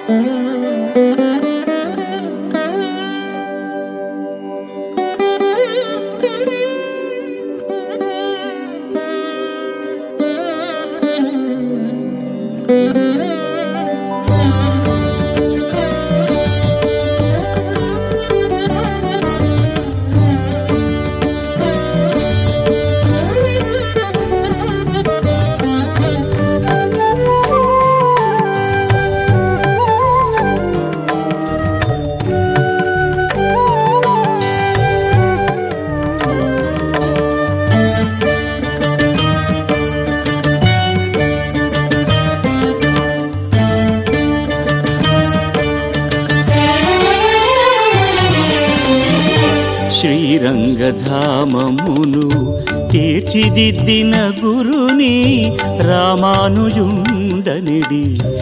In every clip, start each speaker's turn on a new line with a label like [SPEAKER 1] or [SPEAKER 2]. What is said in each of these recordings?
[SPEAKER 1] శ్రీరంగధామమును తీర్చిదిద్దిన గురుని రామానుజుండనిడి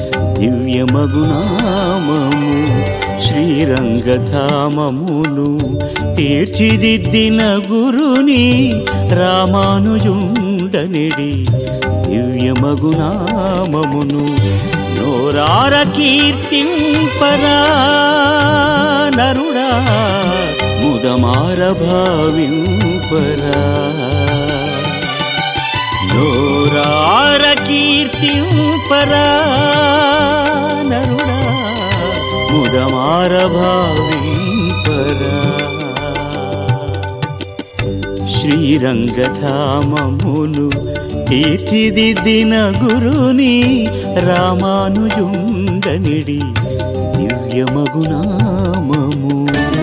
[SPEAKER 1] దివ్యమగునామము శ్రీరంగధామమును తీర్చిదిద్దిన గురుని రామానుజుండనిడి దివ్యమగునామమును నోరార కీర్తింపరా నరుడా ముదమార భావింపరా నోరార కీర్తింపరా నరుడా ముదమార భావింపరా శ్రీరంగధామమును తీర్చిదిద్దిన గురుని రామానుజుండనిడి దివ్యమగునామము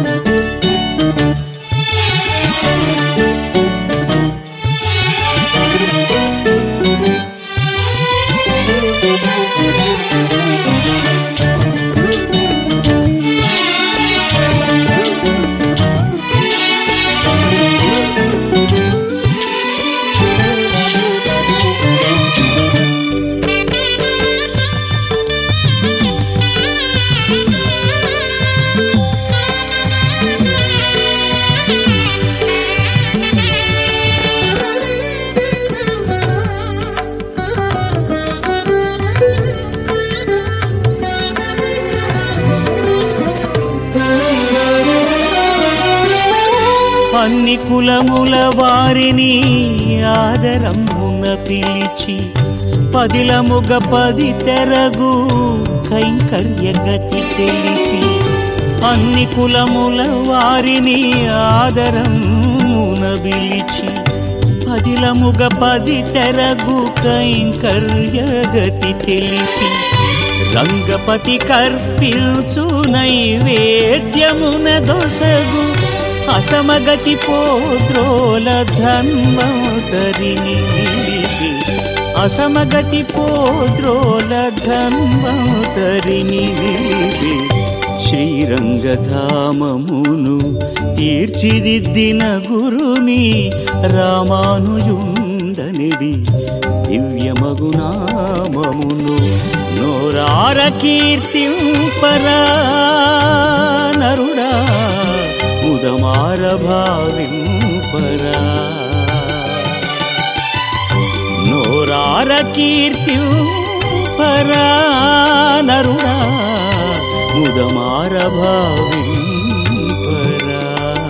[SPEAKER 1] అన్ని కులముల వారిని ఆదరమున పిలిచి పదిలముగ పది తెరగు కైంకర్య గతి తెలిపి అన్ని కులముల వారిని ఆదరమున పిలిచి పదిలముగ పది తెరగు కైంకర్య గతి తెలిపి రంగపతి కర్పించు నైవేద్యమున దొసగు అసమగతి పోద్రోల ధన్వంతరిని నిలిపి అసమగతి పోద్రోల ధన్వంతరిని నిలిపి శ్రీరంగధామమును తీర్చిదిద్దిన గురుని రామానుజుండనిడి దివ్యమగునామమును నోరార కీర్తింపరా నరుడా ముదమార భావింపరా నోరార కీర్తింపరా నరుడా ముదమార భావింపరా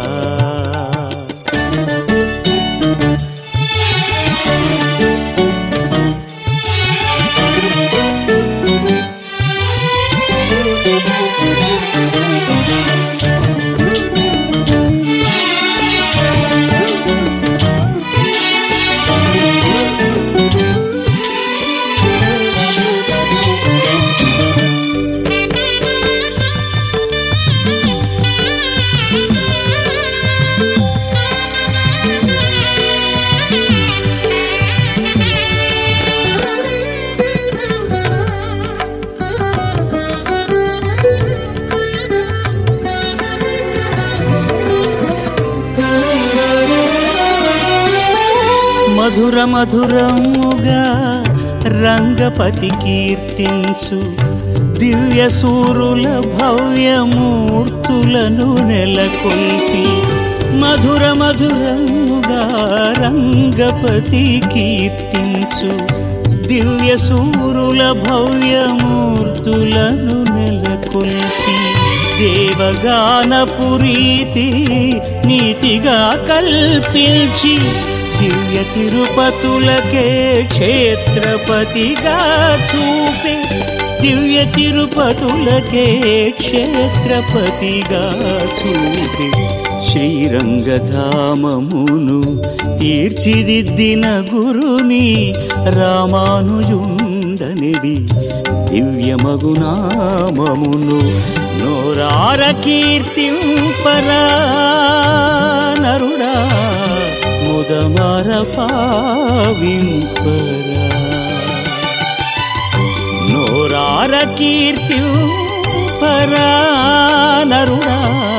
[SPEAKER 1] మధుర మధురముగా రంగపతి కీర్తించు దివ్య సూరుల భవ్యమూర్తులను నెలకొల్పి మధుర మధురముగా రంగపతి కీర్తించు దివ్య సూరుల భవ్యమూర్తులను నెల నెలకొల్పి దేవగానపు రీతి నీతిగా కల్పించి దివ్య తిరుపతులకే క్షేత్రపతిగా చూపే దివ్య తిరుపతులకే క్షేత్రపతిగా చూపే శ్రీరంగధామమును తీర్చిదిద్దిన గురుని రామానుయుండనిడి దివ్యమగునామమును నోరార కీర్తింపరా నరుడా ముదమర పావింపరా నోరార కీర్తింపరా నరుడా